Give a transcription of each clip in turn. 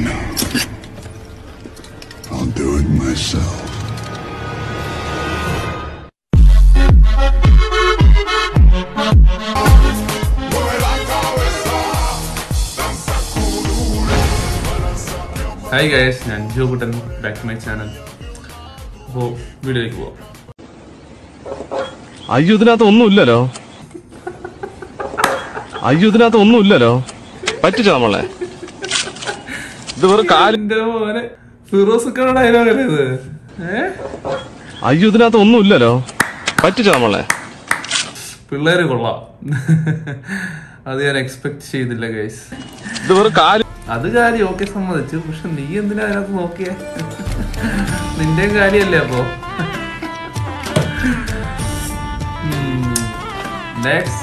I'll do it myself. Hi guys ഞാൻ Jo Kuttan back to my channel അപ്പോൾ വീഡിയോയിലേക്ക് പോവാം അയ്യോ ഇതിനകത്ത് ഒന്നുമില്ലല്ലോ അയ്യോ ഇതിനകത്ത് ഒന്നുമില്ലല്ലോ പറ്റിച്ചോ നമ്മളെ ഇത് വെറും കാല് എന്റെ മോനെ ഫിറോസൊക്കെ ഡയലോഗ് അല്ലേ ഇത് ഏ അയ്യോ ഇതിനകത്ത് ഒന്നുമില്ലല്ലോ പറ്റിച്ചോ നമ്മളെ പിള്ളേര് കൊള്ളാം അത് ഞാൻ എക്സ്പെക്ട് ചെയ്തില്ല ഗൈസ് ഇത് വെറും കാല് അത് കാര്യം ഓക്കെ സമ്മതിച്ചു പക്ഷെ നീ എന്തിനാ അതിനകത്ത് നോക്കിയേ നിന്റെയും കാര്യല്ലേ അപ്പോ നെക്സ്റ്റ്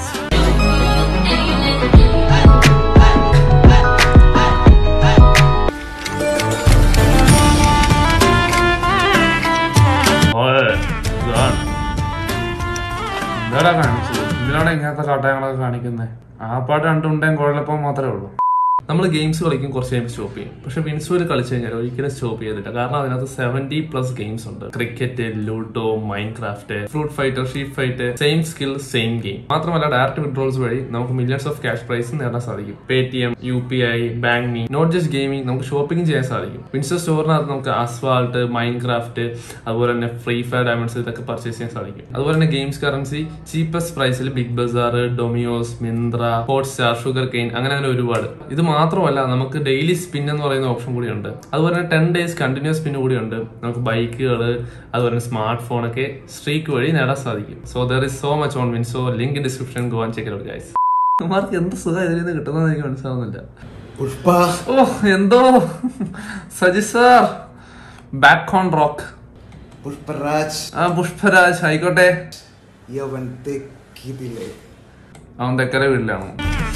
എന്താടാ കാണിച്ചത് എന്തിനാണ് ഇങ്ങനത്തെ കാട്ടയങ്ങളൊക്കെ കാണിക്കുന്നത് ആ പാട്ട് രണ്ടുണ്ടേം കുഴലപ്പം മാത്രമേ ഉള്ളൂ നമ്മൾ ഗെയിംസ് കളിക്കും കുറച്ച് കഴിയുമ്പോൾ സ്റ്റോപ്പ് ചെയ്യും പക്ഷെ വിൻസൂര് കളിച്ചു കഴിഞ്ഞാൽ ഒരിക്കലും സ്റ്റോപ്പ് ചെയ്തില്ല കാരണം അതിനകത്ത് സെവന്റി പ്ലസ് ഗെയിംസ് ഉണ്ട് cricket ludo Minecraft fruit fighter sheep fight same skill same game മാത്രമല്ല ഡയറക്റ്റ് വിഡ്രോൾസ് വഴി നമുക്ക് മില്യൺസ് ഓഫ് ക്യാഷ് പ്രൈസ് നേടാൻ സാധിക്കും Paytm U P I bank me not just gaming നമുക്ക് shopping ചെയ്യാൻ സാധിക്കും Windsor സ്റ്റോറിനകത്ത് നമുക്ക് അസ്വാൾട്ട് mind Minecraft അതുപോലെ തന്നെ ഫ്രീ ഫയർ ഡയമണ്ട്സ് ഇതൊക്കെ പർച്ചേസ് ചെയ്യാൻ സാധിക്കും അതുപോലെ തന്നെ ഗെയിംസ് കറൻസി ചീപ്പസ്റ്റ് പ്രൈസിൽ Big Bazaar Domino's Myntra Hotstar sugar cane അങ്ങനെ അങ്ങനെ ഒരുപാട് ഇത് മാത്രമല്ല നമുക്ക് ഡെയിലി സ്പിൻ എന്ന് പറയുന്ന ഓപ്ഷൻ കൂടിയുണ്ട് അതുപോലെ തന്നെ ടെൻ ഡേയ്സ് കണ്ടിന്യൂസ് സ്പിൻ കൂടിയുണ്ട് നമുക്ക് ബൈക്കുകൾ അതുപോലെ തന്നെ സ്മാർട്ട് ഫോൺ ഒക്കെ സ്ട്രീക്ക് വഴി നേടാൻ സാധിക്കും so there is so much on WinZO link description go and check out guys mark എന്ത് സുഖം ഇതിൽ നിന്ന് കിട്ടുന്നതെന്ന് എനിക്ക് മനസ്സിലാവുന്നില്ല പുഷ്പ ഓ എന്തോ Saji sir back on rock Pushparaj ആ പുഷ്പരാജ് ആയിക്കോട്ടെ യവൻ തെക്കിതിലെ അവൻ തെക്കര വീട്ടിലാണോ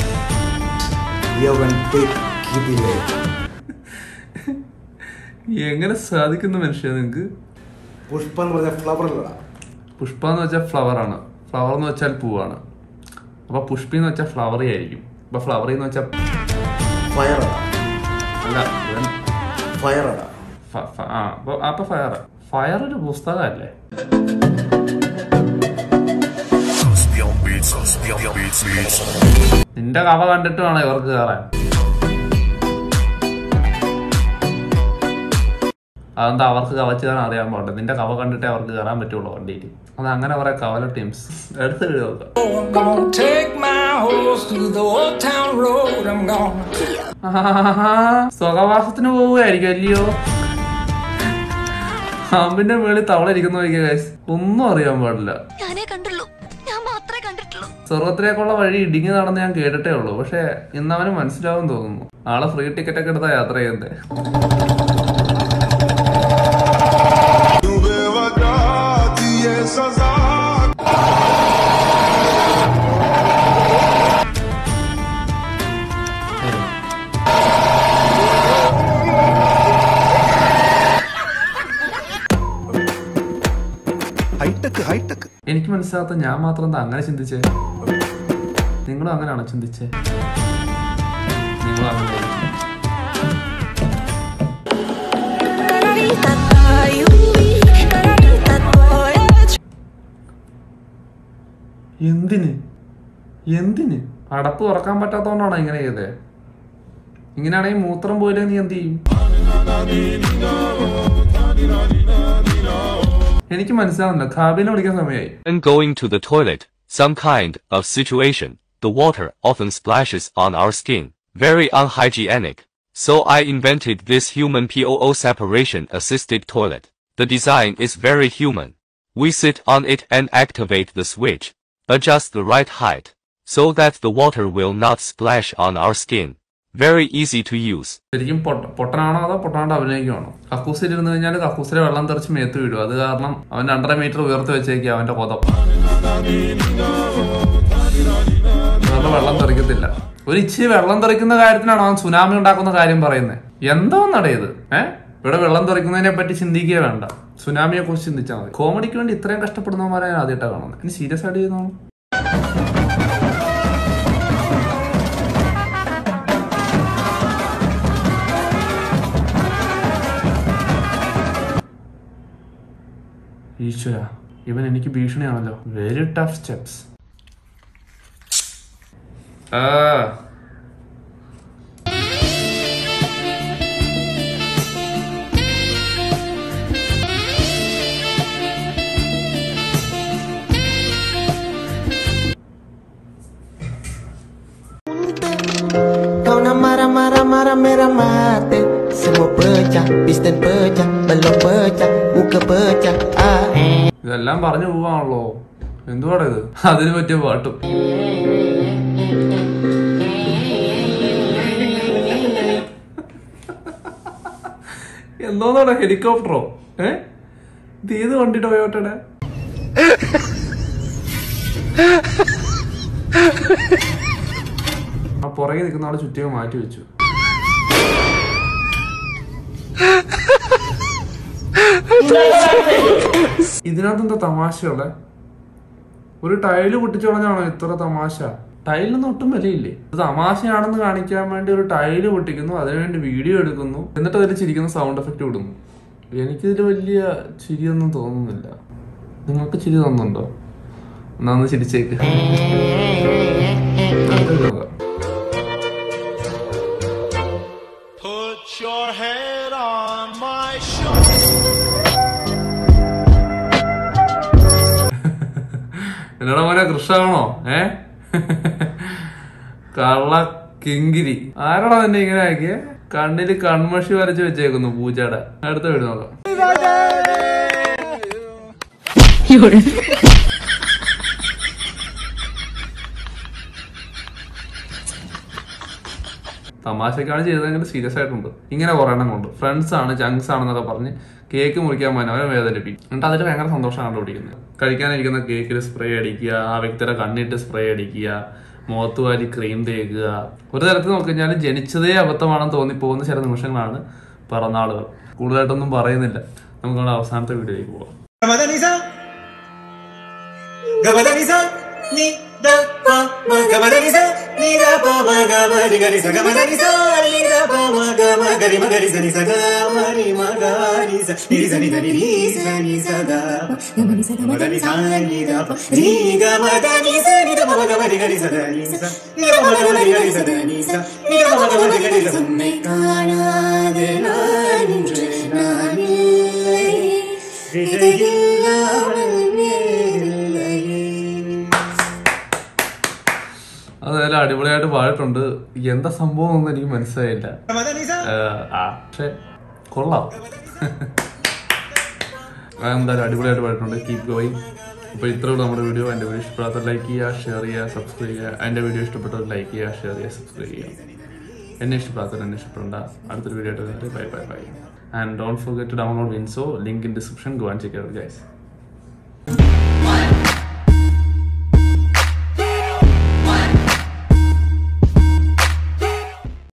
യവൻ തെക്കിതിലെ എങ്ങനെ സാധിക്കുന്ന മനുഷ്യ നിങ്ങക്ക് പുഷ്പ എന്ന് പറഞ്ഞ ഫ്ലവർ അല്ലടാ പുഷ്പ എന്ന് വെച്ചാൽ ഫ്ലവർ ആണ് ഫ്ലവർ എന്ന് വെച്ചാൽ പൂവാണ് അപ്പൊ പുഷ്പി എന്ന് വെച്ചാൽ ഫ്ലവറി ആയിരിക്കും അപ്പൊ ഫ്ലവറി എന്ന് വെച്ചാൽ ഫയർ അടാ അല്ല ഇവൻ ഫയർ അടാ ഫ- ഫ- ആ അപ്പൊ അപ്പൊ ഫയർ ഫയർ ഒരു പുസ്തകമല്ലേ നിന്റെ കഥ കണ്ടിട്ട് വേണം ഇവർക്ക് കയറാൻ അതെന്താ അവർക്ക് കവച്ച് കയറാൻ അറിയാൻ പാടില്ല നിന്റെ കവ കണ്ടിട്ടേ അവർക്ക് കയറാൻ പറ്റുള്ളൂ വണ്ടിയിൽ അത് അങ്ങനെ കുറെ കവല ടീംസ് എടുത്ത് എഴുതുക I'm gonna take my horse to the old town road. I'm gonna സുഖവാസത്തിന് പോവുകയായിരിക്കും അല്ലയോ പാമ്പിന്റെ മേളിൽ തവള ഇരിക്കുന്ന നോക്കിയ ഗൈസ് ഒന്നും അറിയാൻ പാടില്ല ഞാനേ കണ്ടുള്ളൂ ഞാൻ മാത്രമേ കണ്ടിട്ടുള്ളൂ സ്വർഗത്തിലേക്കുള്ള വഴി ഇടുങ്ങി നടന്ന് ഞാൻ കേട്ടിട്ടേ ഉള്ളൂ പക്ഷെ ഇന്ന് അവന് മനസ്സിലാവും തോന്നുന്നു നാളെ ഫ്രീ ടിക്കറ്റ് ഒക്കെ എടുത്താ യാത്ര ചെയ്യുന്നത് ഹൈടെക് ഹൈടെക് എനിക്ക് മനസ്സിലാകാത്ത ഞാൻ മാത്രം എന്താ അങ്ങനെ ചിന്തിച്ചേ നിങ്ങളും അങ്ങനെയാണോ ചിന്തിച്ചേ നിങ്ങളും അങ്ങനെ എന്തിന് എന്തിന് അടപ്പ് തുറക്കാൻ പറ്റാത്തോണ്ടാണോ ഇങ്ങനെ ചെയ്തേ ഇങ്ങനെയാണെങ്കിൽ മൂത്രം പോയില്ലേ നീ എന്ത് ചെയ്യും എനിക്ക് മനസ്സിലാവുന്നില്ല ഖാബിനെ വിളിക്കാൻ സമയമായി When going to the toilet, some kind of situation, the water often splashes on our skin. Very unhygienic. So I invented this human POO separation assisted toilet. The design is very human. We sit on it and activate the switch. Adjust the right height. So that the water will not splash on our skin. Very easy to use. ശരിക്കും പൊട്ട- പൊട്ടനാണോ അതോ പൊട്ടനാണ്ട് അഭിനയിക്കുവാണോ കക്കൂസിൽ ഇരുന്ന് കഴിഞ്ഞാൽ കക്കൂസിലെ വെള്ളം തെറിച്ച് മേത്ത് വീഴും അത് കാരണം അവൻ രണ്ടര മീറ്റർ ഉയർത്തി വെച്ചേക്കുക അവന്റെ കൊതം അതുകൊണ്ട് വെള്ളം തെറിക്കത്തില്ല ഒരു ഇച്ചിരി വെള്ളം തെറിക്കുന്ന കാര്യത്തിനാണ് അവൻ സുനാമി ഉണ്ടാക്കുന്ന കാര്യം പറയുന്നത് എന്തോന്നടേ ഇത് ഏഹ് ഇവിടെ വെള്ളം തെറിക്കുന്നതിനെ പറ്റി ചിന്തിക്കുക വേണ്ട സുനാമിയെ കുറിച്ച് ചിന്തിച്ചാൽ മതി കോമഡിക്ക് വേണ്ടി ഇത്രയും കഷ്ടപ്പെടുന്നവന്മാരെ ഞാൻ ആദ്യമായിട്ടാണ് കാണുന്നത് ഇനി സീരിയസ് ആയിട്ട് ചെയ്യുന്നോ ഈശ്വര ഇവൻ എനിക്ക് ഭീഷണിയാണല്ലോ വെരി ടഫ് സ്റ്റെപ്സ് ആ Kau nak marah-marah marah merah mata Semua pecah, piston pecah, belum pecah, muka pecah ah. ഇതെല്ലാം പറഞ്ഞു പോവാണല്ലോ എന്തുവാടാ ഇത് അതിന് പറ്റിയ പാട്ടും എന്തോന്നാണ് ഹെലികോപ്റ്ററോ ഏ ഇത് ഏത് വണ്ടി ടൊയോട്ടയുടെ ആ പുറകെ നിൽക്കുന്ന ആളെ ചുറ്റിക മാറ്റി വെച്ചു ഇതിനകത്ത് എന്താ തമാശയുള്ള ഒരു ടൈല് പൊട്ടിച്ചു കളഞ്ഞാണോ ഇത്ര തമാശ ടൈലിനൊന്നും ഒട്ടും വിലയില്ലേ ഇത് തമാശയാണെന്ന് കാണിക്കാൻ വേണ്ടി ഒരു ടൈല് പൊട്ടിക്കുന്നു അതിനുവേണ്ടി വീഡിയോ എടുക്കുന്നു എന്നിട്ട് അതിൽ ചിരിക്കുന്ന സൗണ്ട് എഫക്റ്റ് വിടുന്നു എനിക്കിതിൽ വലിയ ചിരിയൊന്നും തോന്നുന്നില്ല നിങ്ങൾക്ക് ചിരി തോന്നുന്നുണ്ടോ എന്നാ ഒന്ന് ചിരിച്ചേക്ക് അടുത്തത് നോക്കാം. Put your head on my shoulder. എന്നോട് മോനെ കൃഷ്ണാണോ ഏ കള്ള കിങ്കിരി ആരാടാ നിന്നെ ഇങ്ങനെ ആക്കിയേ കണ്ണില് കൺമഷി വരച്ച് വെച്ചേക്കുന്നു പൂജയുടെ അടുത്ത വീട് നോക്കാം തമാശക്കാണ് ചെയ്തതെങ്കിൽ സീരിയസ് ആയിട്ടുണ്ട് ഇങ്ങനെ കുറെ എണ്ണം കൊണ്ട് ഫ്രണ്ട്സ് ആണ് ജങ്സ് ആണെന്നൊക്കെ പറഞ്ഞ് കേക്ക് മുറിക്കാൻ പോകാൻ അവരെ വേദനിപ്പിക്കും എന്നിട്ട് അതിൽ ഭയങ്കര സന്തോഷം കണ്ടുപിടിക്കുന്നത് കഴിക്കാനിരിക്കുന്ന കേക്കിൽ സ്പ്രേ അടിക്കുക ആ വ്യക്തിയുടെ കണ്ണിട്ട് സ്പ്രേ അടിക്കുക മുഖത്ത് വാരി ക്രീം തേക്കുക ഒരു തരത്തിൽ നോക്കിക്കഴിഞ്ഞാൽ ജനിച്ചതേ അബദ്ധമാണെന്ന് തോന്നിപ്പോകുന്ന ചില നിമിഷങ്ങളാണ് പിറന്നാളുകൾ കൂടുതലായിട്ടൊന്നും പറയുന്നില്ല നമുക്ക് നമ്മുടെ അവസാനത്തെ വീഡിയോയിലേക്ക് പോകാം Gamadaniza Gamadaniza Ni da pa ma Gamadaniza Ni da pa ma ga ma ri ga ri sa Gamadaniza Ni da pa ma ga ma ga ri ma ga ri sa ni sa ga ma ri ma ga ri sa Ni ri sa ni da ni ri sa ni sa ga ma Gamadaniza Gamadaniza Ni da pa Ni ga ma da ni sa Ni da pa ma ga ma ri ga ri sa da ni sa Ni da pa ma ga ma ri ga ri sa da ni sa Ni da pa ma ga ma ri ga ri sa ഉന്നെ കാണാതെ ഞാൻ ഇன்று നാനില്ലേ അത് നല്ല അടിപൊളിയായിട്ട് പാടിയിട്ടുണ്ട് എന്താ സംഭവം ഒന്നും എനിക്ക് മനസ്സിലായില്ല ഏഹ്, ആ പക്ഷെ കൊള്ളാം ആ, എന്തായാലും അടിപൊളിയായിട്ട് പാടിയിട്ടുണ്ട് കീപ് ഗോയിങ് അപ്പോൾ ഇത്രയുള്ള നമ്മുടെ വീഡിയോ എൻ്റെ വീഡിയോ ഇഷ്ടപ്പെടാത്ത ലൈക്ക് ചെയ്യുക ഷെയർ ചെയ്യുക സബ്സ്ക്രൈബ് ചെയ്യുക എൻ്റെ വീഡിയോ ഇഷ്ടപ്പെട്ടവർ ലൈക്ക് ചെയ്യുക ഷെയർ ചെയ്യുക സബ്സ്ക്രൈബ് ചെയ്യുക എന്നെ ഇഷ്ടപ്പെടാത്തവർ എന്നെ ഇഷ്ടപ്പെടേണ്ട അടുത്തൊരു വീഡിയോ ആയിട്ട് bye bye bye and don't forget to download Winzo link in description go and check out guys